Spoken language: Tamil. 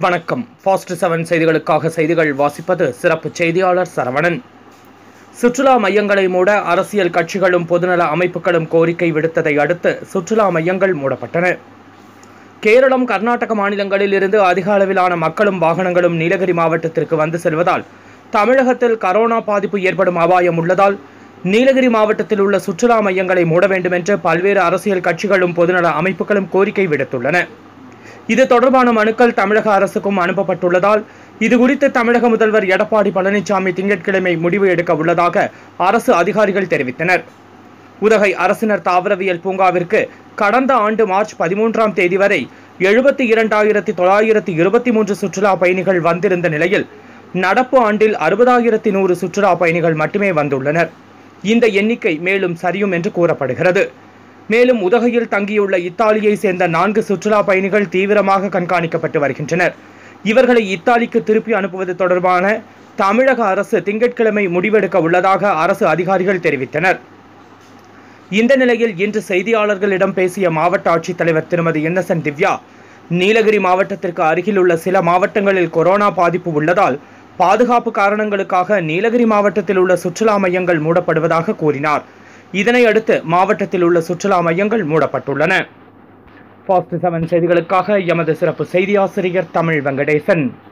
வணக்கம் ஃபாஸ்ட் செவன் செய்திகளுக்காக செய்திகள் வாசிப்பது சிறப்பு செய்தியாளர் சரவணன் சுற்றுலா மையங்களை மூட அரசியல் கட்சிகளும் பொதுநல அமைப்புகளும் கோரிக்கை விடுத்ததை அடுத்து சுற்றுலா மையங்கள் மூடப்பட்டன கேரளம் கர்நாடக மாநிலங்களில் இருந்து அதிக அளவிலான மக்களும் வாகனங்களும் நீலகிரி மாவட்டத்திற்கு வந்து செல்வதால் தமிழகத்தில் கரோனா பாதிப்பு ஏற்படும் அபாயம் உள்ளதால் நீலகிரி மாவட்டத்தில் உள்ள சுற்றுலா மையங்களை மூட வேண்டும் என்று பல்வேறு அரசியல் கட்சிகளும் பொதுநல அமைப்புகளும் கோரிக்கை விடுத்துள்ளன இது தொடர்பான மனுக்கள் தமிழக அரசுக்கும் அனுப்பப்பட்டுள்ளதால் இது குறித்து தமிழக முதல்வர் எடப்பாடி பழனிசாமி திங்கட்கிழமை முடிவு எடுக்க உள்ளதாக அரசு அதிகாரிகள் தெரிவித்தனர் உதகை அரசினர் தாவரவியல் பூங்காவிற்கு கடந்த ஆண்டு மார்ச் பதிமூன்றாம் தேதி வரை எழுபத்தி இரண்டாயிரத்தி தொள்ளாயிரத்தி இருபத்தி மூன்று சுற்றுலா பயணிகள் வந்திருந்த நிலையில் நடப்பு ஆண்டில் அறுபதாயிரத்தி நூறு சுற்றுலா பயணிகள் மட்டுமே வந்துள்ளனர் இந்த எண்ணிக்கை மேலும் சரியும் என்று கூறப்படுகிறது மேலும் உதகையில் தங்கியுள்ள இத்தாலியை சேர்ந்த நான்கு சுற்றுலா பயணிகள் தீவிரமாக கண்காணிக்கப்பட்டு வருகின்றனர் இவர்களை இத்தாலிக்கு திருப்பி அனுப்புவது தொடர்பான தமிழக அரசு திங்கட்கிழமை முடிவெடுக்க உள்ளதாக அரசு அதிகாரிகள் தெரிவித்தனர் இந்த நிலையில் இன்று செய்தியாளர்களிடம் பேசிய மாவட்ட ஆட்சித்தலைவர் திருமதி இன்னசென்ட் திவ்யா நீலகிரி மாவட்டத்திற்கு அருகில் உள்ள சில மாவட்டங்களில் கொரோனா பாதிப்பு உள்ளதால் பாதுகாப்பு காரணங்களுக்காக நீலகிரி மாவட்டத்தில் உள்ள சுற்றுலா மையங்கள் மூடப்படுவதாக கூறினார் இதனை அடுத்து மாவட்டத்தில் உள்ள சுற்றுலா மையங்கள் மூடப்பட்டுள்ளன ஃபாஸ்ட் செவன் செய்திகளுக்காக எமது சிறப்பு செய்தி ஆசிரியர் தமிழ் வெங்கடேசன்